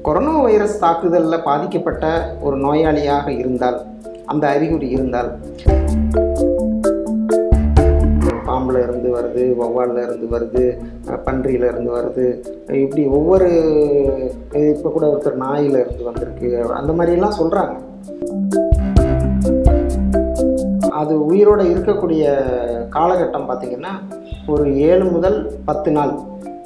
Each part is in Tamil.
கொரோனா வைரஸ் தாக்குதலில் பாதிக்கப்பட்ட ஒரு நோயாளியாக இருந்தால் அந்த அறிகுறி இருந்தால் பாம்பில் இருந்து வருது வௌவால்ல இருந்து வருது அஹ் பன்றியில இருந்து வருது இப்படி ஒவ்வொரு இப்போ கூட ஒருத்தர் நாயில இருந்து வந்திருக்கு அந்த மாதிரிலாம் சொல்கிறாங்க அது உயிரோடு இருக்கக்கூடிய காலகட்டம் பார்த்திங்கன்னா ஒரு ஏழு முதல் பத்து நாள்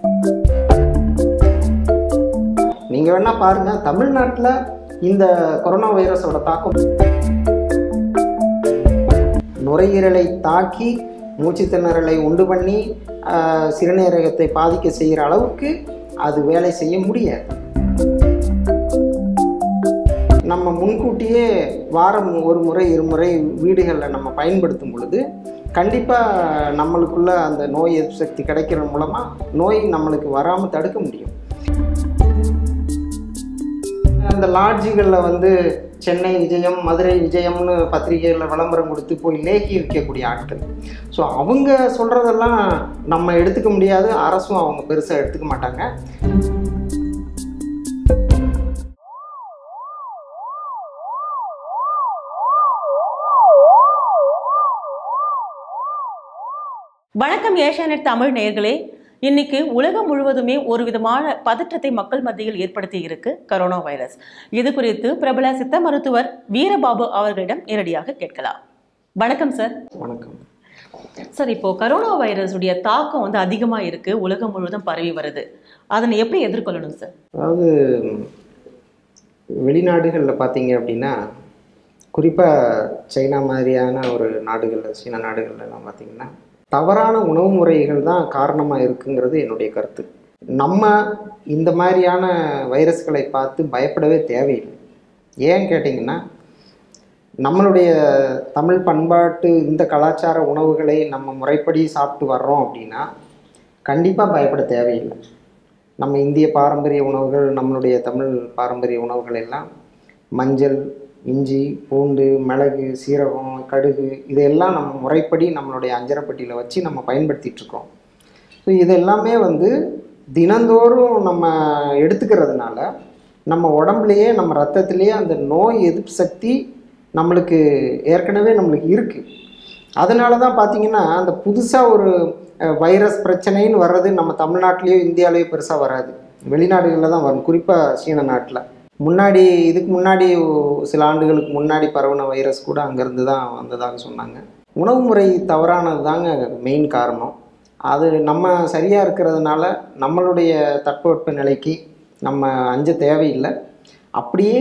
நீங்கள் வேணால் பாருங்கள் தமிழ்நாட்டில் இந்த கொரோனா வைரஸோட தாக்கம் நுரையீரலை தாக்கி மூச்சு திணறலை உண்டு பண்ணி ஆஹ், சிறுநீரகத்தை பாதிக்க செய்கிற அளவுக்கு அது வேலை செய்ய முடியாது நம்ம முன்கூட்டியே வாரம் ஒரு முறை இருமுறை வீடுகளில் நம்ம பயன்படுத்தும் பொழுது கண்டிப்பாக நம்மளுக்குள்ள அந்த நோய் எதிர்ப்பு சக்தி கிடைக்கிறது மூலமாக நோய் நம்மளுக்கு வராமல் தடுக்க முடியும் அந்த லாட்ஜுகளில் வந்து சென்னை விஜயம் மதுரை விஜயம்னு பத்திரிகைகளில் விளம்பரம் கொடுத்து போய் லேக்கி விற்கக்கூடிய ஆட்கள் ஸோ அவங்க சொல்கிறதெல்லாம் நம்ம எடுத்துக்க முடியாது அரசும் அவங்க பெருசாக எடுத்துக்க மாட்டாங்க வணக்கம் ஏஷியானெட் தமிழ் நேயர்களே இன்னைக்கு உலகம் முழுவதுமே ஒரு விதமான பதற்றத்தை மக்கள் மத்தியில் ஏற்படுத்தி இருக்கு கரோனா வைரஸ் இது குறித்து பிரபல சித்த மருத்துவர் வீரபாபு அவர்களிடம் நேரடியாக கேட்கலாம் வணக்கம் சார் வணக்கம் சார் இப்போ கரோனா வைரஸுடைய தாக்கம் வந்து அதிகமா இருக்கு உலகம் முழுவதும் பரவி வருது அதனை எப்படி எதிர்கொள்ளணும் சார் அதாவது வெளிநாடுகளில் பார்த்தீங்க அப்படின்னா குறிப்பாக சைனா மாதிரியான ஒரு நாடுகளில் சீன நாடுகள்லாம் பார்த்தீங்கன்னா தவறான உணவு முறைகள் தான் காரணமாக இருக்குங்கிறது என்னுடைய கருத்து நம்ம இந்த மாதிரியான வைரஸ்களை பார்த்து பயப்படவே தேவையில்லை ஏன் கேட்டிங்கன்னா நம்மளுடைய தமிழ் பண்பாட்டு இந்த கலாச்சார உணவுகளை நம்ம முறைப்படி சாப்பிட்டு வர்றோம் அப்படின்னா கண்டிப்பாக பயப்பட தேவையில்லை நம்ம இந்திய பாரம்பரிய உணவுகள் நம்மளுடைய தமிழ் பாரம்பரிய உணவுகள் எல்லாம் மஞ்சள் இஞ்சி பூண்டு மிளகு சீரகம் கடுகு இதையெல்லாம் நம்ம முறைப்படி நம்மளுடைய அஞ்சரைப்பட்டியில் வச்சு நம்ம பயன்படுத்திட்டு இருக்கோம் ஸோ இது எல்லாமே வந்து தினந்தோறும் நம்ம எடுத்துக்கிறதுனால நம்ம உடம்புலையே நம்ம ரத்தத்திலேயே அந்த நோய் எதிர்ப்பு சக்தி நம்மளுக்கு ஏற்கனவே நம்மளுக்கு இருக்குது அதனால தான் பார்த்தீங்கன்னா அந்த புதுசாக ஒரு அஹ், வைரஸ் பிரச்சனைன்னு வர்றது நம்ம தமிழ்நாட்டிலேயோ இந்தியாவிலேயோ பெருசாக வராது வெளிநாடுகளில் தான் வரும் குறிப்பாக சீன நாட்டில் முன்னாடி இதுக்கு முன்னாடி ஒ- சில ஆண்டுகளுக்கு முன்னாடி பரவின வைரஸ் கூட அங்கேருந்து தான் வந்ததாக சொன்னாங்க உணவு முறை தவறானது தாங்க மெயின் காரணம் அது நம்ம சரியாக இருக்கிறதுனால நம்மளுடைய தட்பவெட்ப நிலைக்கு நம்ம அஞ்ச தேவையில்லை அப்படியே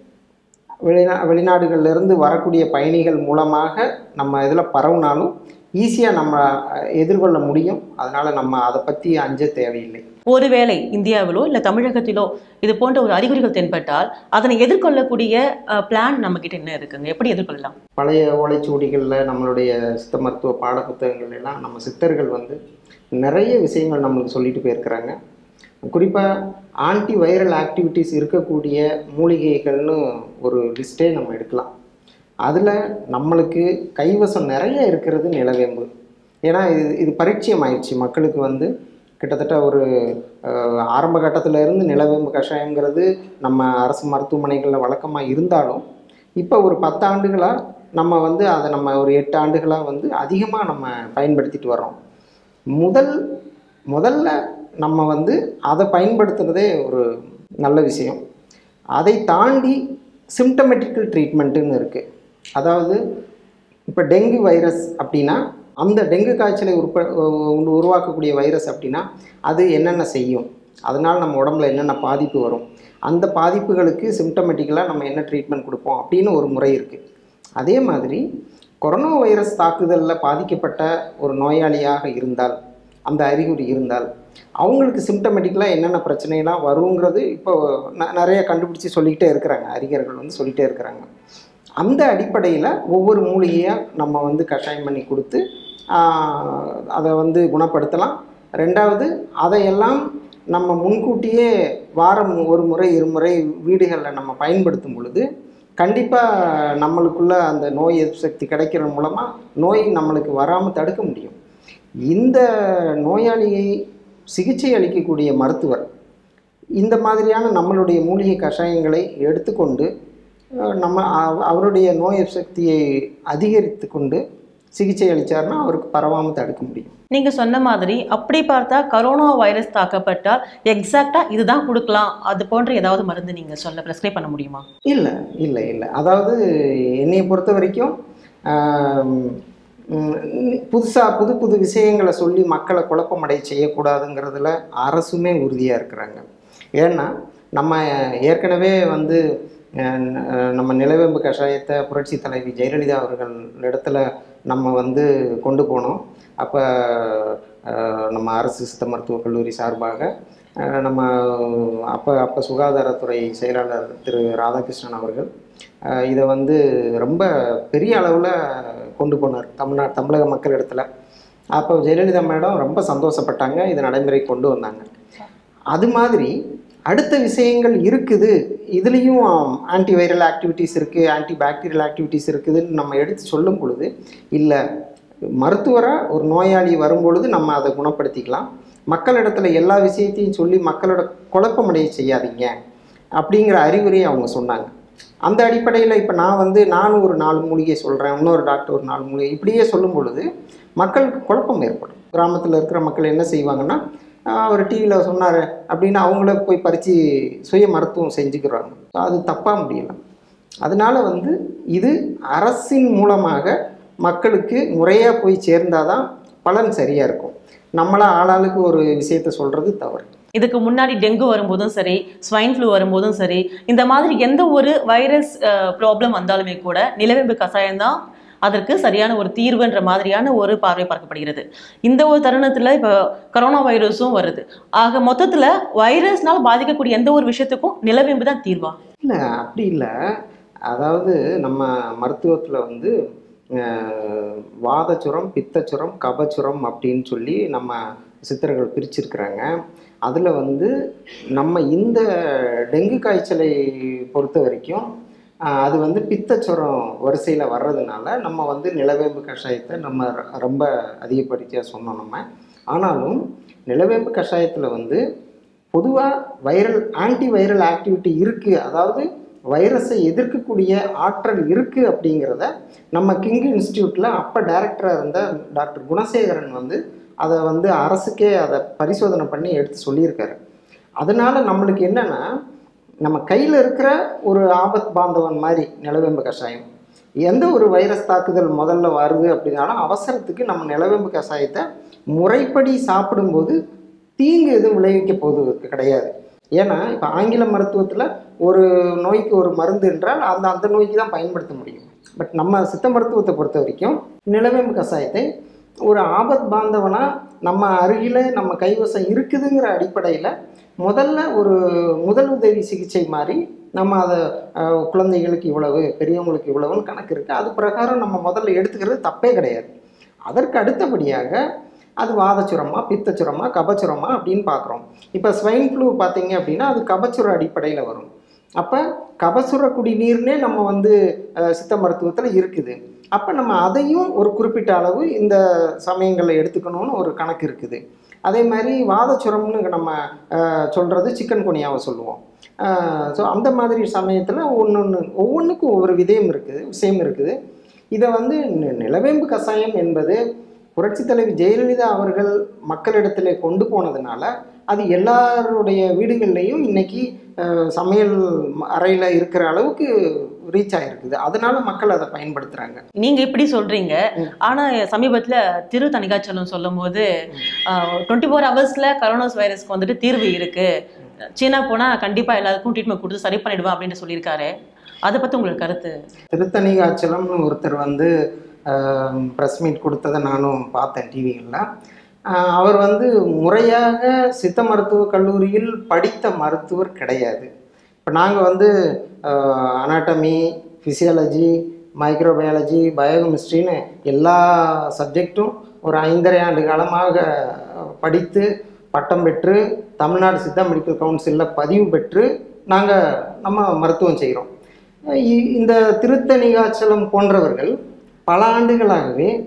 வெளிநா வெளிநாடுகள்லேருந்து வரக்கூடிய பயணிகள் மூலமாக நம்ம இதில் பரவுனாலும் ஈஸியாக நம்ம அஹ், எதிர்கொள்ள முடியும் அதனால் நம்ம அதை பற்றி அஞ்ச தேவையில்லை ஒருவேளை இந்தியாவிலோ இல்ல தமிழகத்திலோ இது போன்ற ஒரு அறிகுறிகள் தென்பட்டால் அதனை எதிர்கொள்ளக்கூடிய பிளான் நம்ம கிட்ட என்ன இருக்குங்க எப்படி எதிர்கொள்ளலாம் பழைய ஓலைச்சுவடிகளில் நம்மளுடைய சித்த மருத்துவ பாடப்புத்தகங்கள் எல்லாம் நம்ம சித்தர்கள் வந்து நிறைய விஷயங்கள் நம்மளுக்கு சொல்லிட்டு போயிருக்கிறாங்க குறிப்பாக ஆன்டி வைரல் ஆக்டிவிட்டீஸ் இருக்கக்கூடிய மூலிகைகள்னு ஒரு லிஸ்ட்டே நம்ம எடுக்கலாம் அதில் நம்மளுக்கு கைவசம் நிறைய இருக்கிறது நிலவேம்பு ஏன்னா இது இது பரிச்சயம் ஆயிடுச்சு மக்களுக்கு வந்து கிட்டத்தட்ட ஒரு அஹ், ஆரம்ப கட்டத்துல இருந்து நிலவேம்பு கஷாயங்கிறது நம்ம அரசு மருத்துவமனைகளில் வழக்கமாக இருந்தாலும் இப்போ ஒரு பத்து ஆண்டுகளாக நம்ம வந்து அதை நம்ம ஒரு எட்டு ஆண்டுகளாக வந்து அதிகமாக நம்ம பயன்படுத்திட்டு வர்றோம் முதல் முதல்ல நம்ம வந்து அதை பயன்படுத்துகிறதே ஒரு நல்ல விஷயம் அதை தாண்டி சிம்டமெட்டிக்கல் ட்ரீட்மெண்ட்டுன்னு இருக்குது அதாவது இப்போ டெங்கு வைரஸ் அப்படின்னா அந்த டெங்கு காய்ச்சலை உற்ப உ- உருவாக்கக்கூடிய வைரஸ் அப்படின்னா அது என்னென்ன செய்யும் அதனால் நம்ம உடம்புல என்னென்ன பாதிப்பு வரும் அந்த பாதிப்புகளுக்கு சிம்டமெட்டிக்கலாக நம்ம என்ன ட்ரீட்மெண்ட் கொடுப்போம் அப்படின்னு ஒரு முறை இருக்குது அதே மாதிரி கொரோனா வைரஸ் தாக்குதலில் பாதிக்கப்பட்ட ஒரு நோயாளியாக இருந்தால் அந்த அறிகுறி இருந்தால் அவங்களுக்கு சிம்டமெட்டிக்கலாக என்னென்ன பிரச்சனைலாம் வருங்கிறது இப்போ ந- நிறைய கண்டுபிடிச்சி சொல்லிக்கிட்டே இருக்கிறாங்க அறிஞர்கள் வந்து சொல்லிகிட்டே இருக்கிறாங்க அந்த அடிப்படையில் ஒவ்வொரு மூலிகையாக நம்ம வந்து கஷாயம் பண்ணி கொடுத்து ஆஹ், அதை வந்து குணப்படுத்தலாம் ரெண்டாவது அதையெல்லாம் நம்ம முன்கூட்டியே வாரம் ஒரு முறை இருமுறை வீடுகளில் நம்ம பயன்படுத்தும் பொழுது கண்டிப்பாக நம்மளுக்குள்ள அந்த நோய் எதிர்ப்பு சக்தி கிடைக்கிறது மூலமாக நோய் நம்மளுக்கு வராமல் தடுக்க முடியும் இந்த நோயாளியை சிகிச்சை அளிக்கக்கூடிய மருத்துவர் இந்த மாதிரியான நம்மளுடைய மூலிகை கஷாயங்களை எடுத்துக்கொண்டு அஹ், நம்ம அவ- அவருடைய நோய் சக்தியை அதிகரித்து கொண்டு சிகிச்சை அளித்தார்னா அவருக்கு பரவாமல் தடுக்க முடியும் நீங்க சொன்ன மாதிரி அப்படி பார்த்தா கரோனா வைரஸ் தாக்கப்பட்டால் எக்ஸாக்டா இதுதான் கொடுக்கலாம் அது போன்ற ஏதாவது மருந்து நீங்க சொல்ல ப்ரெஸ்கிரைப் பண்ண முடியுமா இல்லை இல்லை இல்லை அதாவது என்னையை பொறுத்த வரைக்கும் புதுசாக புது புது விஷயங்களை சொல்லி மக்களை குழப்பமடை செய்யக்கூடாதுங்கிறதுல அரசுமே உறுதியாக இருக்கிறாங்க ஏன்னா நம்ம ஏற்கனவே வந்து அஹ், அஹ், நம்ம நிலவேம்பு கஷாயத்தை புரட்சி தலைவி ஜெயலலிதா அவர்கள் இடத்துல நம்ம வந்து கொண்டு போனோம் அப்போ நம்ம அரசு சித்த மருத்துவக் கல்லூரி சார்பாக அஹ், நம்ம அப்போ அப்போ சுகாதாரத்துறை செயலாளர் திரு ராதாகிருஷ்ணன் அவர்கள் அஹ், இதை வந்து ரொம்ப பெரிய அளவில் கொண்டு போனார் தமிழ்நாடு தமிழக மக்கள் இடத்துல அப்போ ஜெயலலிதா மேடம் ரொம்ப சந்தோஷப்பட்டாங்க இதை நடைமுறை கொண்டு வந்தாங்க அது மாதிரி அடுத்த விஷயங்கள் இருக்குது இதுலேயும் ஆன்டி வைரல் ஆக்டிவிட்டீஸ் இருக்குது ஆன்டி பாக்டீரியல் ஆக்டிவிட்டீஸ் இருக்குதுன்னு நம்ம எடுத்து சொல்லும் பொழுது இல்லை மருத்துவராக ஒரு நோயாளி வரும்பொழுது நம்ம அதை குணப்படுத்திக்கலாம் மக்களிடத்துல எல்லா விஷயத்தையும் சொல்லி மக்களோட குழப்பமடைய செய்யாதீங்க அப்படிங்கிற அறிவுரையை அவங்க சொன்னாங்க அந்த அடிப்படையில் இப்போ நான் வந்து நானும் ஒரு நாலு மூலிகை சொல்கிறேன் இன்னொரு டாக்டர் ஒரு நாலு மூலிகை இப்படியே சொல்லும் பொழுது மக்களுக்கு குழப்பம் ஏற்படும் கிராமத்தில் இருக்கிற மக்கள் என்ன செய்வாங்கன்னா ஆஹ் அவர் டிவியில் சொன்னார் அப்படின்னு அவங்கள போய் பறித்து சுய மருத்துவம் செஞ்சுக்கிறாங்க அது தப்பாக முடியல அதனால் வந்து இது அரசின் மூலமாக மக்களுக்கு முறையாக போய் சேர்ந்தாதான் பலன் சரியாக இருக்கும் நம்மளா ஆளாளுக்கு ஒரு விஷயத்த சொல்கிறது தவறு இதுக்கு முன்னாடி டெங்கு வரும்போதும் சரி ஸ்வைன் ஃப்ளூ வரும்போதும் சரி இந்த மாதிரி எந்த ஒரு வைரஸ் ப்ராப்ளம் வந்தாலுமே கூட நிலவேம்பு கஷாயம் தான் அதற்கு சரியான ஒரு தீர்வுன்ற மாதிரியான ஒரு பார்வை பார்க்கப்படுகிறது இந்த ஒரு தருணத்துல இப்போ கரோனா வைரஸும் வருது ஆக மொத்தத்துல வைரஸ்னால பாதிக்கக்கூடிய எந்த ஒரு விஷயத்துக்கும் நிலவேம்பு தான் தீர்வா இல்லை அப்படி இல்லை அதாவது நம்ம மருத்துவத்தில் வந்து அஹ், வாதச்சுரம் பித்தச்சுரம் கபச்சுரம் அப்படின்னு சொல்லி நம்ம சித்தர்கள் பிரிச்சிருக்கிறாங்க அதில் வந்து நம்ம இந்த டெங்கு காய்ச்சலை பொறுத்த வரைக்கும் அஹ், அது வந்து பித்தச்சுரம் வரிசையில் வர்றதுனால நம்ம வந்து நிலவேம்பு கஷாயத்தை நம்ம ர- ரொம்ப அதிகப்படுத்தியாக சொன்னோம் நம்ம ஆனாலும் நிலவேம்பு கஷாயத்தில் வந்து பொதுவாக வைரல் ஆன்டி வைரல் ஆக்டிவிட்டி இருக்குது அதாவது வைரஸை எதிர்க்கக்கூடிய ஆற்றல் இருக்குது அப்படிங்கிறத நம்ம கிங் இன்ஸ்டியூட்டில் அப்போ டைரக்டராக இருந்த டாக்டர் குணசேகரன் வந்து அதை வந்து அரசுக்கே அதை பரிசோதனை பண்ணி எடுத்து சொல்லியிருக்காரு அதனால் நம்மளுக்கு என்னென்னா நம்ம கையில் இருக்கிற ஒரு ஆபத் பாந்தவன் மாதிரி நிலவேம்பு கஷாயம் எந்த ஒரு வைரஸ் தாக்குதல் முதல்ல வருது அப்படின்னாலும் அவசரத்துக்கு நம்ம நிலவேம்பு கஷாயத்தை முறைப்படி சாப்பிடும்போது தீங்கு எதுவும் விளைவிக்க போவது கிடையாது ஏன்னா இப்போ ஆங்கில மருத்துவத்தில் ஒரு நோய்க்கு ஒரு மருந்து என்றால் அந்த அந்த நோய்க்கு தான் பயன்படுத்த முடியும் பட் நம்ம சித்த மருத்துவத்தை பொறுத்த வரைக்கும் நிலவேம்பு கஷாயத்தை ஒரு ஆபத் பாந்தவனா நம்ம அருகில் நம்ம கைவசம் இருக்குதுங்கிற அடிப்படையில் முதல்ல ஒரு முதல் உதவி சிகிச்சை மாதிரி நம்ம அதை அஹ், குழந்தைகளுக்கு இவ்வளவு பெரியவங்களுக்கு இவ்வளவுன்னு கணக்கு இருக்குது அது பிரகாரம் நம்ம முதல்ல எடுத்துக்கிறது தப்பே கிடையாது அதற்கு அடுத்தபடியாக அது வாதச்சுரமா பித்தச்சுரமா கபச்சுரமா அப்படின்னு பார்க்குறோம் இப்போ ஸ்வைன் ஃப்ளூ பார்த்தீங்க அப்படின்னா அது கபச்சுர அடிப்படையில் வரும் அப்போ கபசுர குடிநீர்னே நம்ம வந்து அஹ், சித்த மருத்துவத்தில் இருக்குது அப்போ நம்ம அதையும் ஒரு குறிப்பிட்ட அளவு இந்த சமயங்களில் எடுத்துக்கணும்னு ஒரு கணக்கு இருக்குது அதே மாதிரி வாதச்சுரம்னு நம்ம சொல்கிறது சிக்கன் குனியாவை சொல்லுவோம் ஸோ அந்த மாதிரி சமயத்தில் ஒன்று ஒன்று ஒவ்வொன்றுக்கும் ஒவ்வொரு விதயம் இருக்குது விஷயம் இருக்குது இதை வந்து நி- நிலவேம்பு கஷாயம் என்பது புரட்சித் தலைவி ஜெயலலிதா அவர்கள் மக்களிடத்தில் கொண்டு போனதுனால அது எல்லாருடைய வீடுகள்லையும் இன்னைக்கு அஹ், சமையல் அறையில் இருக்கிற அளவுக்கு ரீச் ஆகிருக்குது அதனால மக்கள் அதை பயன்படுத்துகிறாங்க நீங்க இப்படி சொல்றீங்க ம். ஆனா சமீபத்துல திரு தணிகாச்சலம் சொல்லும் போது டுவெண்ட்டி ஃபோர் ஹவர்ஸ்ல கரோனா வைரஸ்க்கு வந்துட்டு தீர்வு இருக்கு சீனா போனா கண்டிப்பா எல்லாருக்கும் ட்ரீட்மெண்ட் கொடுத்து சரி பண்ணிடுவேன் அப்படின்னு சொல்லியிருக்காரு அதை பத்தி உங்களுக்கு கருத்து திருத்தணிகாச்சலம்னு ஒருத்தர் வந்து ப்ரெஸ் மீட் கொடுத்ததை நானும் பார்த்தேன் டிவிகளில் அவர் வந்து முறையாக சித்த மருத்துவக் கல்லூரியில் படித்த மருத்துவர் கிடையாது இப்போ நாங்கள் வந்து அனாட்டமி ஃபிசியாலஜி மைக்ரோபயாலஜி பயோகெமிஸ்ட்ரின்னு எல்லா சப்ஜெக்டும் ஒரு ஐந்தரை ஆண்டு காலமாக படித்து பட்டம் பெற்று தமிழ்நாடு சித்தா மெடிக்கல் கவுன்சிலில் பதிவு பெற்று நாங்கள் நம்ம மருத்துவம் செய்கிறோம் இ- இந்த திருத்தணிகாச்சலம் போன்றவர்கள் பல ஆண்டுகளாகவே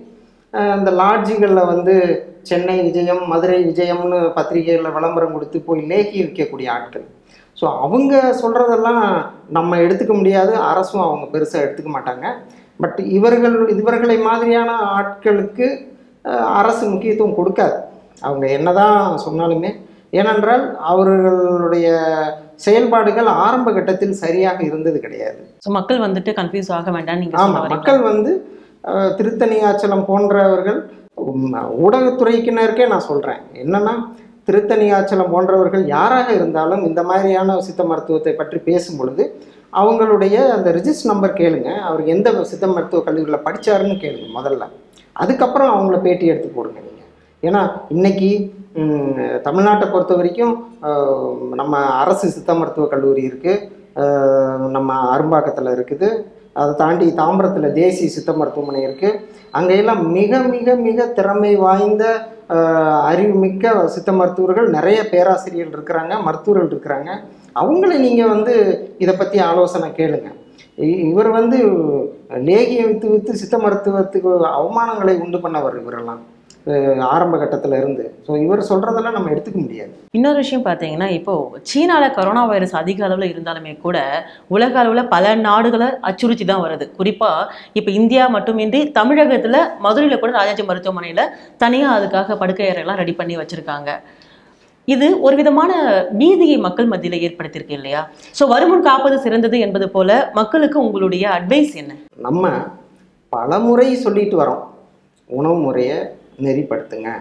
அஹ் இந்த லாட்ஜுகளில் வந்து சென்னை விஜயம் மதுரை விஜயம்னு பத்திரிகைகளில் விளம்பரம் கொடுத்து போய் லேகி விற்கக்கூடிய ஆட்கள் ஸோ அவங்க சொல்கிறதெல்லாம் நம்ம எடுத்துக்க முடியாது அரசும் அவங்க பெருசாக எடுத்துக்க மாட்டாங்க பட் இவர்கள் இவர்களை மாதிரியான ஆட்களுக்கு அஹ், அரசு முக்கியத்துவம் கொடுக்காது அவங்க என்னதான் சொன்னாலுமே ஏனென்றால் அவர்களுடைய செயல்பாடுகள் ஆரம்ப கட்டத்தில் சரியாக இருந்தது கிடையாது ஸோ மக்கள் வந்துட்டு கன்ஃபியூஸ் ஆக வேண்டாம் நீங்க ஆமாம் சொன்ன வரைக்கும். மக்கள் வந்து அஹ், திருத்தணியாச்சலம் போன்றவர்கள் உம், ஊடகத்துறைக்கினருக்கே நான் சொல்கிறேன் என்னன்னா திருத்தணியாச்சலம் போன்றவர்கள் யாராக இருந்தாலும் இந்த மாதிரியான சித்த மருத்துவத்தை பற்றி பேசும் பொழுது அவங்களுடைய அந்த ரிஜிஸ்டர் நம்பர் கேளுங்க அவர் எந்த சித்த மருத்துவ கல்லூரியில் படிச்சாருன்னு கேளுங்க முதல்ல அதுக்கப்புறம் அவங்கள பேட்டி எடுத்து போடுங்க நீங்கள் ஏன்னா இன்னைக்கு ம், தமிழ்நாட்டை பொறுத்த வரைக்கும் அஹ், நம்ம அரசு சித்த மருத்துவ கல்லூரி இருக்குது நம்ம அரும்பாக்கத்தில் இருக்குது அதை தாண்டி தாம்பரத்தில் தேசிய சித்த மருத்துவமனை இருக்குது அங்கெல்லாம் மிக மிக மிக திறமை வாய்ந்த அஹ், அறிவுமிக்க சித்த மருத்துவர்கள் நிறைய பேராசிரியர்கள் இருக்கிறாங்க மருத்துவர்கள் இருக்கிறாங்க அவங்கள நீங்கள் வந்து இதை பற்றி ஆலோசனை கேளுங்க இ- இவர் வந்து லேகியை வித்து வித்து சித்த மருத்துவத்துக்கு அவமானங்களை உண்டு பண்ணவர் இவரெல்லாம் அஹ், ஆரம்ப கட்டத்தில் இருந்து ஸோ இவர் சொல்கிறதெல்லாம் நம்ம எடுத்துக்க முடியாது இன்னொரு விஷயம் பார்த்தீங்கன்னா இப்போ சீனால கரோனா வைரஸ் அதிக அளவில் இருந்தாலுமே கூட உலக அளவில் பல நாடுகளை அச்சுறுத்தி தான் வருது குறிப்பா இப்போ இந்தியா மட்டுமின்றி தமிழகத்துல மதுரையில கூட ராஜாஜி மருத்துவமனையில தனியா அதுக்காக படுக்கை அறையெல்லாம் ரெடி பண்ணி வச்சிருக்காங்க இது ஒரு விதமான பீதியை மக்கள் மத்தியில ஏற்படுத்தியிருக்கு இல்லையா ஸோ வருமுன் காப்பது சிறந்தது என்பது போல மக்களுக்கு உங்களுடைய அட்வைஸ் என்ன நம்ம பலமுறை சொல்லிட்டு வரோம் உணவு முறையை நெறிப்படுத்துங்க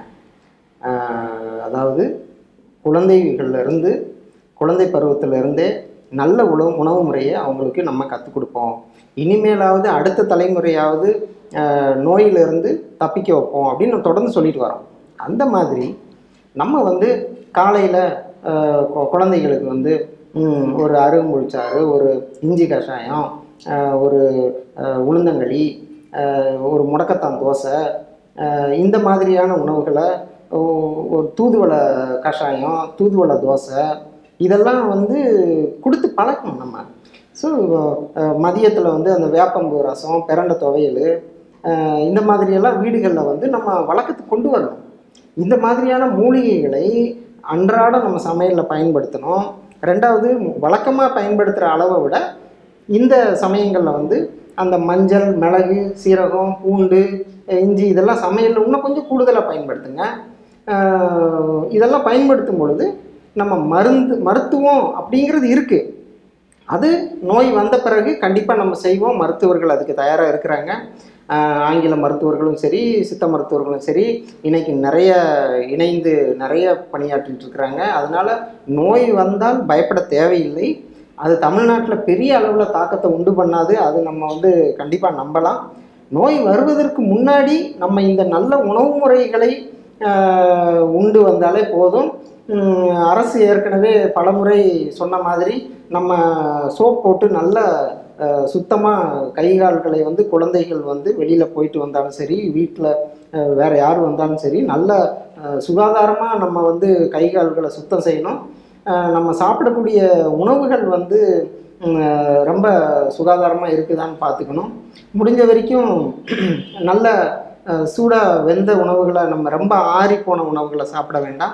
ஆஹ் அதாவது குழந்தைகள்ல இருந்து குழந்தை பருவத்துல இருந்தே நல்ல உணவு உணவு முறையை அவங்களுக்கு நம்ம கற்றுக் கொடுப்போம் இனிமேலாவது அடுத்த தலைமுறையாவது ஆஹ் நோயிலிருந்து தப்பிக்க வைப்போம் அப்படின்னு நம்ம தொடர்ந்து சொல்லிட்டு வரோம் அந்த மாதிரி நம்ம வந்து காலையில் குழந்தைகளுக்கு வந்து ம், ஒரு அருகும்புளிச்சாறு ஒரு இஞ்சி கஷாயம் ஆஹ் ஒரு ஆஹ் உளுந்தங்களி ஆஹ் ஒரு முடக்கத்தான் தோசை ஆஹ் இந்த மாதிரியான உணவுகளை ஒ- ஒரு தூதுவளை கஷாயம் தூதுவளை தோசை இதெல்லாம் வந்து கொடுத்து பழக்கணும் நம்ம ஸோ மதியத்தில் வந்து அந்த வேப்பம்பு ரசம் பிரண்டை துவையல் ஆஹ் இந்த மாதிரியெல்லாம் வீடுகளில் வந்து நம்ம வழக்கத்துக்கு கொண்டு வரணும் இந்த மாதிரியான மூலிகைகளை அன்றாட நம்ம சமையலில் பயன்படுத்தணும் ரெண்டாவது வழக்கமாக பயன்படுத்துகிற அளவை விட இந்த சமயங்களில் வந்து அந்த மஞ்சள் மிளகு சீரகம் பூண்டு அஹ் இஞ்சி இதெல்லாம் சமையலில் இன்னும் கொஞ்சம் கூடுதலாக பயன்படுத்துங்க ஆஹ் இதெல்லாம் பயன்படுத்தும் பொழுது நம்ம மருந்து மருத்துவம் அப்படிங்கிறது இருக்குது அது நோய் வந்த பிறகு கண்டிப்பாக நம்ம செய்வோம் மருத்துவர்கள் அதுக்கு தயாராக இருக்கிறாங்க ஆஹ் ஆங்கில மருத்துவர்களும் சரி சித்த மருத்துவர்களும் சரி இன்னைக்கு நிறைய இணைந்து நிறைய பணியாற்றிட்டு இருக்கிறாங்க அதனால நோய் வந்தால் பயப்பட தேவையில்லை அது தமிழ்நாட்டில் பெரிய அளவில் தாக்கத்தை உண்டு பண்ணாது அது நம்ம வந்து கண்டிப்பாக நம்பலாம் நோய் வருவதற்கு முன்னாடி நம்ம இந்த நல்ல உணவு முறைகளை ஆஹ் உண்டு வந்தாலே போதும் உம், அரசு ஏற்கனவே பலமுறை சொன்ன மாதிரி நம்ம சோப் போட்டு நல்ல சுத்தமாக கை கால்களை வந்து குழந்தைகள் வந்து வெளியில் போயிட்டு வந்தாலும் சரி வீட்டில் வேறு யார் வந்தாலும் சரி நல்ல சுகாதாரமாக நம்ம வந்து கை கால்களை சுத்தம் செய்யணும் அஹ், நம்ம சாப்பிடக்கூடிய உணவுகள் வந்து உம், ரொம்ப சுகாதாரமாக இருக்குதான்னு பார்த்துக்கணும் முடிஞ்ச வரைக்கும் நல்ல சூடாக வெந்த உணவுகளை நம்ம ரொம்ப ஆறி போன உணவுகளை சாப்பிட வேண்டாம்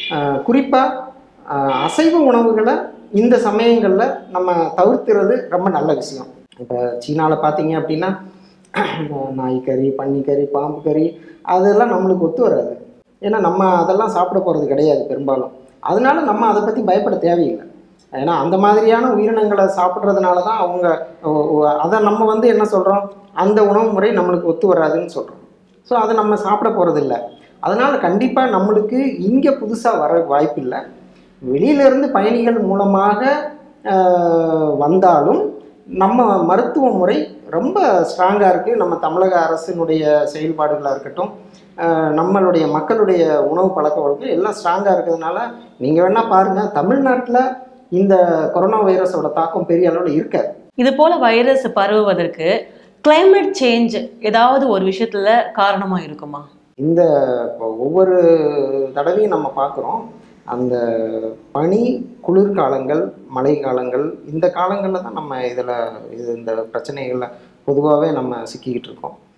குறிப்பாக அசைவ உணவுகளை இந்த சமயங்களில் நம்ம தவிர்க்கிறது ரொம்ப நல்ல விஷயம் இப்போ சீனாவில் பார்த்தீங்க அப்படின்னா நாய்க்கறி பன்னிக்கறி பாம்பு கறி அதெல்லாம் நம்மளுக்கு ஒத்து வராது ஏன்னா நம்ம அதெல்லாம் சாப்பிட போகிறது கிடையாது பெரும்பாலும் அதனால நம்ம அதை பற்றி பயப்பட தேவையில்லை ஏன்னா அந்த மாதிரியான உயிரினங்களை சாப்பிட்றதுனால தான் அவங்க ஒ- ஒ- அதை நம்ம வந்து என்ன சொல்கிறோம் அந்த உணவு முறை நம்மளுக்கு ஒத்து வராதுன்னு சொல்கிறோம் ஸோ அதை நம்ம சாப்பிட போகிறதில்ல அதனால் கண்டிப்பாக நம்மளுக்கு இங்கே புதுசாக வர வாய்ப்பில்லை வெளியிலேருந்து பயணிகள் மூலமாக ஆஹ், வந்தாலும் நம்ம மருத்துவ முறை ரொம்ப ஸ்ட்ராங்காக இருக்குது நம்ம தமிழக அரசினுடைய செயல்பாடுகளாக இருக்கட்டும் ஆஹ், நம்மளுடைய மக்களுடைய உணவு பழக்க வழக்கம் எல்லாம் ஸ்ட்ராங்காக இருக்கிறதுனால நீங்கள் வேணால் பாருங்கள் தமிழ்நாட்டில் இந்த கொரோனா வைரஸோட தாக்கம் பெரிய அளவில் இருக்காது இது போல வைரஸ் பரவுவதற்கு climate சேஞ்ச் ஏதாவது ஒரு விஷயத்துல காரணமா இருக்குமா இந்த இப்போ ஒவ்வொரு தடவையும் நம்ம பார்க்குறோம் அந்த பனி குளிர்காலங்கள் மழை காலங்கள் இந்த காலங்களில் தான் நம்ம இதில் இது இந்த பிரச்சனைகளில் பொதுவாகவே நம்ம சிக்கிக்கிட்டு இருக்கோம்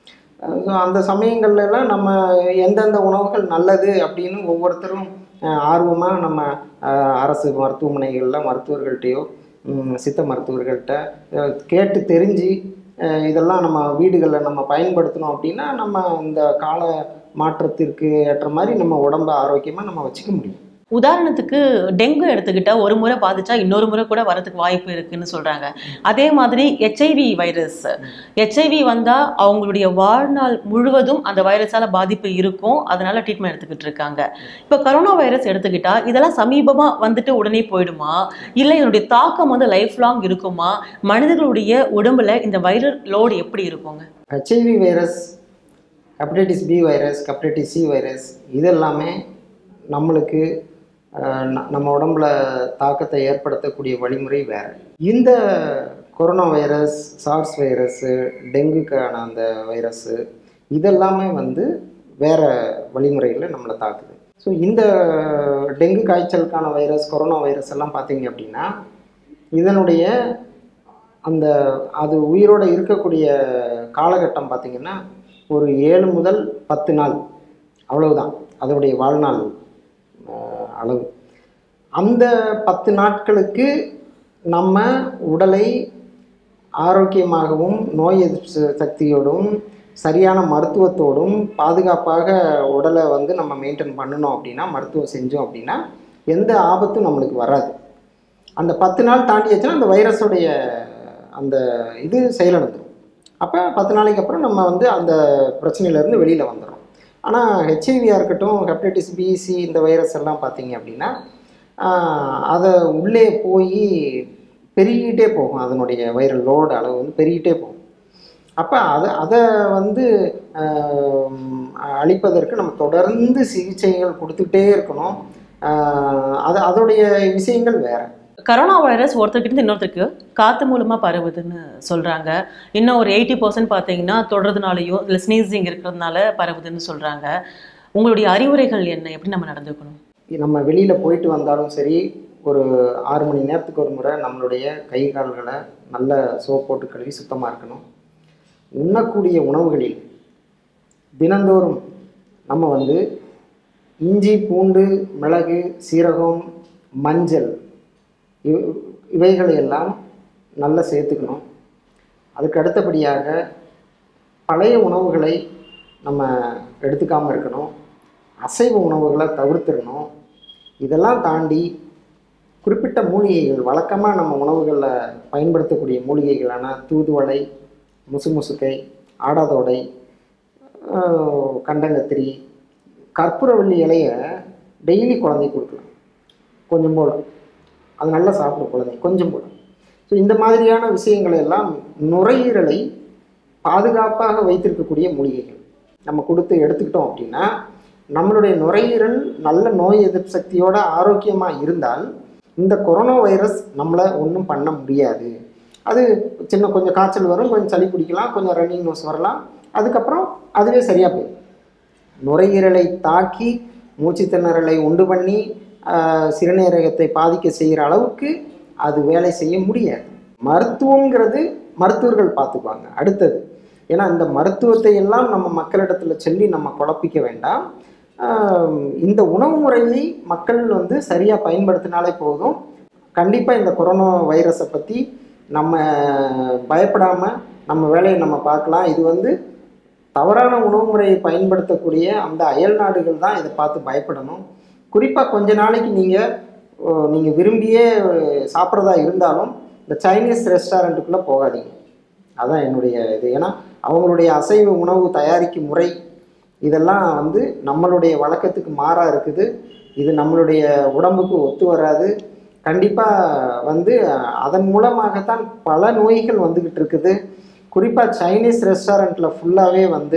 ஸோ அந்த சமயங்கள்ல எல்லாம் நம்ம எந்தெந்த உணவுகள் நல்லது அப்படின்னு ஒவ்வொருத்தரும் ஆர்வமாக நம்ம அஹ், அரசு மருத்துவமனைகளில் மருத்துவர்கள்ட்டையோ ம், சித்த மருத்துவர்கள்ட்ட அஹ், கேட்டு தெரிஞ்சு அஹ், இதெல்லாம் நம்ம வீடுகளில் நம்ம பயன்படுத்தினோம் அப்படின்னா நம்ம இந்த கால மாற்றத்திற்கு ஏற்ற மாதிரி நம்ம உடம்ப ஆரோக்கியமாக நம்ம வச்சுக்க முடியும் உதாரணத்துக்கு டெங்கு எடுத்துக்கிட்டா ஒரு முறை பாதிச்சா இன்னொரு முறை கூட வரதுக்கு வாய்ப்பு இருக்குன்னு சொல்றாங்க அதே மாதிரி ஹெச்ஐவி வைரஸ் ஹெச்ஐவி வந்தா அவங்களுடைய வாழ்நாள் முழுவதும் அந்த வைரஸால பாதிப்பு இருக்கும் அதனால ட்ரீட்மெண்ட் எடுத்துக்கிட்டு இருக்காங்க இப்போ கரோனா வைரஸ் எடுத்துக்கிட்டா இதெல்லாம் சமீபமா வந்துட்டு உடனே போயிடுமா இல்லை இதனுடைய தாக்கம் வந்து லைஃப் லாங் இருக்குமா மனிதர்களுடைய உடம்புல இந்த வைரல் லோடு எப்படி இருக்குங்க HIV virus hepatitis B virus hepatitis C virus இதெல்லாமே நம்மளுக்கு அஹ், ந- நம்ம உடம்புல தாக்கத்தை ஏற்படுத்தக்கூடிய வழிமுறை வேறு இந்த கொரோனா வைரஸ் சார்ஸ் வைரஸு டெங்குக்கான அந்த வைரஸு இதெல்லாமே வந்து வேறு வழிமுறைகளில் நம்மளை தாக்குது ஸோ இந்த டெங்கு காய்ச்சலுக்கான வைரஸ் கொரோனா வைரஸ் எல்லாம் பார்த்தீங்க அப்படின்னா இதனுடைய அந்த அது உயிரோடு இருக்கக்கூடிய காலகட்டம் பார்த்திங்கன்னா ஒரு ஏழு முதல் பத்து நாள் அவ்வளவுதான் அதனுடைய வாழ்நாள் ஆஹ், அளவு அந்த பத்து நாட்களுக்கு நம்ம உடலை ஆரோக்கியமாகவும் நோய் எதிர்ப்பு ச- சக்தியோடும் சரியான மருத்துவத்தோடும் பாதுகாப்பாக உடலை வந்து நம்ம மெயின்டைன் பண்ணணும் அப்படின்னா மருத்துவம் செஞ்சோம் அப்படின்னா எந்த ஆபத்தும் நம்மளுக்கு வராது அந்த பத்து நாள் தாண்டியாச்சுன்னா அந்த வைரஸோடைய அந்த இது செயலிழந்துடும் அப்போ பத்து நாளைக்கு அப்புறம் நம்ம வந்து அந்த பிரச்சனையிலேருந்து வெளியில் வந்துடும் ஆனால் ஹெச்ஐவியாக இருக்கட்டும் ஹெப்படைட்டிஸ் பிசி இந்த வைரஸ் எல்லாம் பார்த்தீங்க அப்படின்னா ஆஹ், அதை உள்ளே போய் பெருகிட்டே போகும் அதனுடைய வைரல் லோடு அளவு வந்து பெருகிட்டே போகும் அப்போ அதை அதை வந்து ஆம், அழிப்பதற்கு நம்ம தொடர்ந்து சிகிச்சைகள் கொடுத்துக்கிட்டே இருக்கணும் ஆஹ், அது அதோடைய விஷயங்கள் வேறு கரோனா வைரஸ் ஒருத்தர்கிட்ட இருந்து இன்னொருத்தருக்கு காத்து மூலமா பரவுதுன்னு சொல்றாங்க இன்னும் ஒரு எயிட்டி பர்சன்ட் பார்த்தீங்கன்னா தொடர்றதுனாலயோ இல்லை ஸ்னீசிங் இருக்கிறதுனால பரவுதுன்னு சொல்றாங்க உங்களுடைய அறிவுரைகள் என்ன எப்படி நம்ம நடந்துக்கணும் நம்ம வெளியில் போயிட்டு வந்தாலும் சரி ஒரு ஆறு மணி நேரத்துக்கு ஒரு முறை நம்மளுடைய கை கால்களை நல்ல சோப் போட்டு கழுவி சுத்தமாக இருக்கணும் உண்ணக்கூடிய உணவுகளில் தினந்தோறும் நம்ம வந்து இஞ்சி பூண்டு மிளகு சீரகம் மஞ்சள் இவ் இவைகளை எல்லாம் நல்லா சேர்த்துக்கணும் அதுக்கு அடுத்தபடியாக பழைய உணவுகளை நம்ம எடுத்துக்காமல் இருக்கணும் அசைவ உணவுகளை தவிர்த்திடணும் இதெல்லாம் தாண்டி குறிப்பிட்ட மூலிகைகள் வழக்கமாக நம்ம உணவுகளில் பயன்படுத்தக்கூடிய மூலிகைகளான தூதுவளை முசுமுசுக்கை ஆடாதோடை ஆஹ், கண்டங்கத்திரி கற்பூரவள்ளி இலைய டெய்லி குழந்தைக்கு கொடுக்கலாம் கொஞ்சம் போல் அது நல்லா சாப்பிடும் குழந்தை கொஞ்சம் போல் ஸோ இந்த மாதிரியான விஷயங்களை எல்லாம் நுரையீரலை பாதுகாப்பாக வைத்திருக்கக்கூடிய மூலிகைகள் நம்ம கொடுத்து எடுத்துக்கிட்டோம் அப்படின்னா நம்மளுடைய நுரையீரல் நல்ல நோய் எதிர்ப்பு சக்தியோட ஆரோக்கியமாக இருந்தால் இந்த கொரோனா வைரஸ் நம்மளை ஒன்றும் பண்ண முடியாது அது சின்ன கொஞ்சம் காய்ச்சல் வரும் கொஞ்சம் சளி பிடிக்கலாம் கொஞ்சம் ரன்னிங் நோஸ் வரலாம் அதுக்கப்புறம் அதுவே சரியாக போயிடும் நுரையீரலை தாக்கி மூச்சு திணறலை உண்டு பண்ணி ஆஹ், சிறுநீரகத்தை பாதிக்க செய்கிற அளவுக்கு அது வேலை செய்ய முடியாது மருத்துவங்கிறது மருத்துவர்கள் பார்த்துக்குவாங்க அடுத்தது ஏன்னா இந்த மருத்துவத்தை எல்லாம் நம்ம மக்களிடத்துல சொல்லி நம்ம குழப்பிக்க வேண்டாம் ஆஹ், இந்த உணவு முறையை மக்கள் வந்து சரியாக பயன்படுத்தினாலே போதும் கண்டிப்பாக இந்த கொரோனா வைரஸை பற்றி நம்ம பயப்படாமல் நம்ம வேலையை நம்ம பார்க்கலாம் இது வந்து தவறான உணவு முறையை பயன்படுத்தக்கூடிய அந்த அயல் நாடுகள் தான் இதை பார்த்து பயப்படணும் குறிப்பாக கொஞ்ச நாளைக்கு நீங்கள் நீங்கள் விரும்பியே சாப்பிட்றதா இருந்தாலும் இந்த சைனீஸ் ரெஸ்டாரண்ட்டுக்குள்ளே போகாதீங்க அதான் என்னுடைய இது ஏன்னா அவங்களுடைய அசைவ உணவு தயாரிக்கும் முறை இதெல்லாம் வந்து நம்மளுடைய வழக்கத்துக்கு மாறாக இருக்குது இது நம்மளுடைய உடம்புக்கு ஒத்து வராது கண்டிப்பாக வந்து அதன் மூலமாகத்தான் பல நோய்கள் வந்துக்கிட்டு இருக்குது குறிப்பாக சைனீஸ் ரெஸ்டாரண்ட்டில் ஃபுல்லாகவே வந்து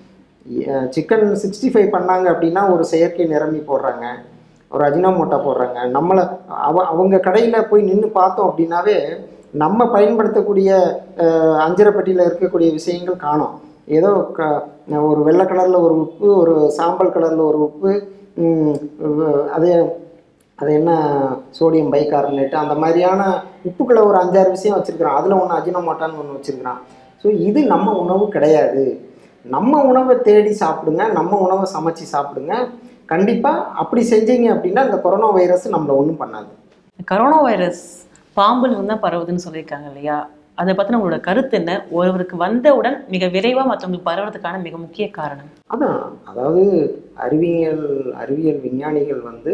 சிக்கன் சிக்ஸ்டி ஃபைவ் பண்ணாங்க அப்படின்னா ஒரு செயற்கை நிரம்பி போடுறாங்க ஒரு அஜினோமோட்டா போடுறாங்க நம்மளை அவ அவங்க கடையில் போய் நின்று பார்த்தோம் அப்படின்னாவே நம்ம பயன்படுத்தக்கூடிய அஹ், அஞ்சரைப்பட்டியில் இருக்கக்கூடிய விஷயங்கள் காணோம் ஏதோ க ஒரு வெள்ளை கலரில் ஒரு உப்பு ஒரு சாம்பல் கலரில் ஒரு உப்பு ம், வ- அதே அது என்ன சோடியம் பைகார்பனேட் அந்த மாதிரியான உப்புக்களை ஒரு அஞ்சாறு விஷயம் வச்சுருக்கிறான் அதில் ஒன்று அஜினோமோட்டான்னு ஒன்று வச்சுருக்கிறான் ஸோ இது நம்ம உணவு கிடையாது நம்ம உணவை தேடி சாப்பிடுங்க நம்ம உணவை சமைச்சு சாப்பிடுங்க கண்டிப்பாக அப்படி செஞ்சீங்க அப்படின்னா இந்த கொரோனா வைரஸ் நம்மளை ஒன்றும் பண்ணாது கரோனா வைரஸ் பாம்புல இருந்து தான் பரவுதுன்னு சொல்லியிருக்காங்க இல்லையா அதை பத்தின உங்களோட கருத்து என்ன ஒருவருக்கு வந்தவுடன் மிக விரைவா மற்றவங்களுக்கு பரவுறதுக்கான மிக முக்கிய காரணம் அதான் அதாவது அறிவியல் அறிவியல் விஞ்ஞானிகள் வந்து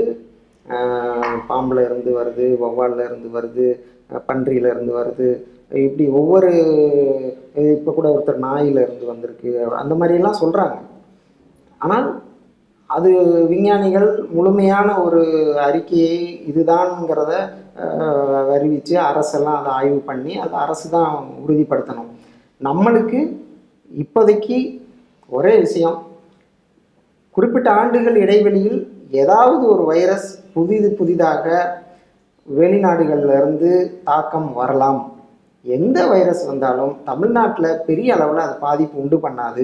ஆஹ், பாம்புல இருந்து வருது வௌவால்ல இருந்து வருது அஹ், பன்றியில இருந்து வருது இப்படி ஒவ்வொரு இப்போ கூட ஒருத்தர் நாயில இருந்து வந்திருக்கு அந்த மாதிரிலாம் சொல்கிறாங்க ஆனால் அது விஞ்ஞானிகள் முழுமையான ஒரு அறிக்கையை இதுதான்ங்கிறத ஆஹ், அறிவித்து அரசெல்லாம் அதை ஆய்வு பண்ணி அதை அரசு தான் உறுதிப்படுத்தணும் நம்மளுக்கு இப்போதைக்கு ஒரே விஷயம் குறிப்பிட்ட ஆண்டுகள் இடைவெளியில் ஏதாவது ஒரு வைரஸ் புதிது புதிதாக வெளிநாடுகள்ல இருந்து தாக்கம் வரலாம் எந்த வைரஸ் வந்தாலும் தமிழ்நாட்டில் பெரிய அளவில் அது பாதிப்பு உண்டு பண்ணாது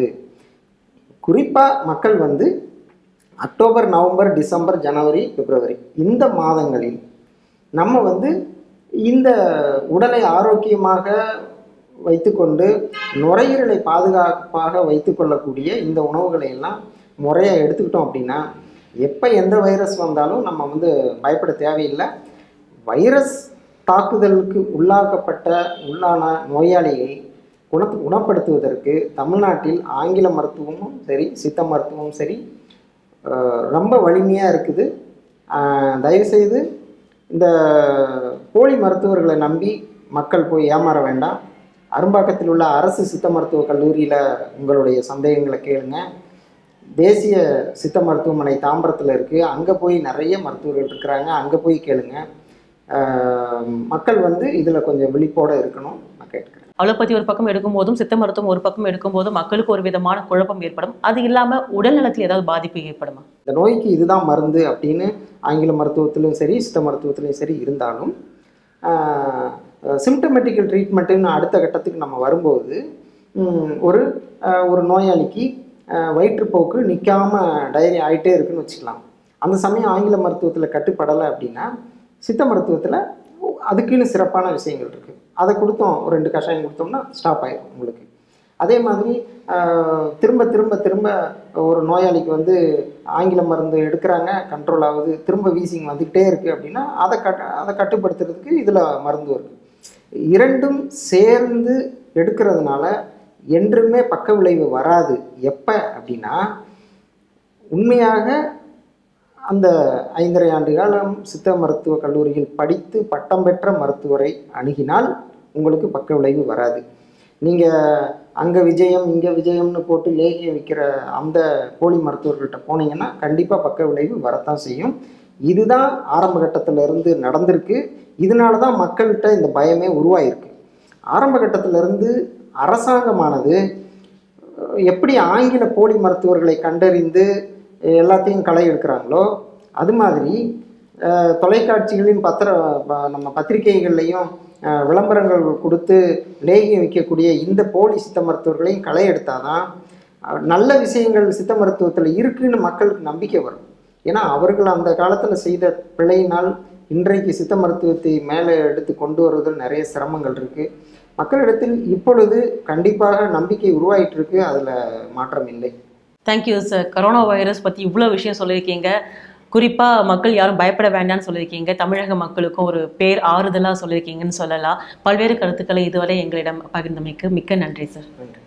குறிப்பாக மக்கள் வந்து அக்டோபர் நவம்பர் டிசம்பர் ஜனவரி பிப்ரவரி இந்த மாதங்களில் நம்ம வந்து இந்த உடலை ஆரோக்கியமாக வைத்துக்கொண்டு நுரையீரலை பாதுகாப்பாக வைத்துக்கொள்ளக்கூடிய இந்த உணவுகளை எல்லாம் முறையாக எடுத்துக்கிட்டோம் அப்படின்னா எப்போ எந்த வைரஸ் வந்தாலும் நம்ம வந்து பயப்பட தேவையில்லை வைரஸ் தாக்குதலுக்கு உள்ளாக்கப்பட்ட உள்ளான நோயாளியை குண குணப்படுத்துவதற்கு தமிழ்நாட்டில் ஆங்கில மருத்துவமும் சரி சித்த மருத்துவமும் சரி அஹ், ரொம்ப வலிமையாக இருக்குது அஹ், தயவுசெய்து இந்த போலி மருத்துவர்களை நம்பி மக்கள் போய் ஏமாற வேண்டாம் அரும்பாக்கத்தில் உள்ள அரசு சித்த மருத்துவக் கல்லூரியில் உங்களுடைய சந்தேகங்களை கேளுங்க தேசிய சித்த மருத்துவமனை தாம்பரத்தில் இருக்குது அங்கே போய் நிறைய மருத்துவர்கள் இருக்கிறாங்க அங்கே போய் கேளுங்க அஹ், மக்கள் வந்து இதில் கொஞ்சம் விழிப்போடு இருக்கணும் நான் கேட்டுக்கிறேன் அலோபதி ஒரு பக்கம் எடுக்கும்போதும் சித்த மருத்துவம் ஒரு பக்கம் எடுக்கும்போதும் மக்களுக்கு ஒரு விதமான குழப்பம் ஏற்படும் அது இல்லாம உடல் நலத்தில் ஏதாவது பாதிப்பு ஏற்படுமா இந்த நோய்க்கு இதுதான் மருந்து அப்படின்னு ஆங்கில மருத்துவத்திலும் சரி சித்த மருத்துவத்திலும் சரி இருந்தாலும் சிம்டமேட்டிக்கல் ட்ரீட்மெண்ட்டுன்னு அடுத்த கட்டத்துக்கு நம்ம வரும்போது ம், ஒரு ஆஹ், ஒரு நோயாளிக்கு ஆஹ், வயிற்றுப்போக்கு நிற்காம டயரி ஆகிட்டே இருக்குன்னு வச்சுக்கலாம் அந்த சமயம் ஆங்கில மருத்துவத்தில் கட்டுப்படலை அப்படின்னா சித்த மருத்துவத்தில் அதுக்குன்னு சிறப்பான விஷயங்கள் இருக்குது அதை கொடுத்தோம் ஒரு ரெண்டு கஷாயம் கொடுத்தோம்னா ஸ்டாப் ஆயிடும் உங்களுக்கு அதே மாதிரி ஆஹ், திரும்ப திரும்ப திரும்ப ஒரு நோயாளிக்கு வந்து ஆங்கில மருந்து எடுக்கிறாங்க கண்ட்ரோல் ஆகுது திரும்ப வீசிங் வந்துக்கிட்டே இருக்குது அப்படின்னா அதை கட் அதை கட்டுப்படுத்துறதுக்கு இதில் மருந்து இருக்குது இரண்டும் சேர்ந்து எடுக்கிறதுனால என்றுமே பக்க விளைவு வராது எப்போ அப்படின்னா உண்மையாக அந்த ஐந்தரை ஆண்டு காலம் சித்த மருத்துவ கல்லூரியில் படித்து பட்டம் பெற்ற மருத்துவரை அணுகினால் உங்களுக்கு பக்க விளைவு வராது நீங்கள் அங்கே விஜயம் இங்கே விஜயம்னு போட்டு லேகியம் விற்கிற அந்த போலி மருத்துவர்கள்ட்ட போனீங்கன்னா கண்டிப்பாக பக்க விளைவு வரத்தான் செய்யும் இதுதான் ஆரம்ப கட்டத்துல இருந்து நடந்திருக்கு இதனால தான் மக்கள்கிட்ட இந்த பயமே உருவாயிருக்கு ஆரம்ப கட்டத்துல இருந்து அரசாங்கமானது அஹ், எப்படி ஆங்கில போலி மருத்துவர்களை கண்டறிந்து அஹ், எல்லாத்தையும் களை எடுக்கிறாங்களோ அது மாதிரி அஹ், தொலைக்காட்சிகளின் பத்திர ப- நம்ம பத்திரிகைகள்லையும் அஹ், விளம்பரங்கள் கொடுத்து லேகியம் விற்கக்கூடிய இந்த போலி சித்த மருத்துவர்களையும் களை எடுத்தாதான் அஹ், நல்ல விஷயங்கள் சித்த மருத்துவத்தில் இருக்குன்னு மக்களுக்கு நம்பிக்கை வரும் ஏன்னா அவர்கள் அந்த காலத்தில் செய்த பிழையினால் இன்றைக்கு சித்த மருத்துவத்தை மேலே எடுத்து கொண்டு வருவதில் நிறைய சிரமங்கள் இருக்குது மக்களிடத்தில் இப்பொழுது கண்டிப்பாக நம்பிக்கை உருவாயிட்டு இருக்கு அதில் மாற்றம் இல்லை தேங்க்யூ சார் கரோனா வைரஸ் பத்தி இவ்வளோ விஷயம் சொல்லியிருக்கீங்க குறிப்பா மக்கள் யாரும் பயப்பட வேண்டாம்னு சொல்லியிருக்கீங்க தமிழக மக்களுக்கும் ஒரு பேர் ஆறுதலா சொல்லியிருக்கீங்கன்னு சொல்லலாம் பல்வேறு கருத்துக்களை இதுவரை எங்களிடம் பகிர்ந்தமைக்கு மிக்க நன்றி சார் நன்றி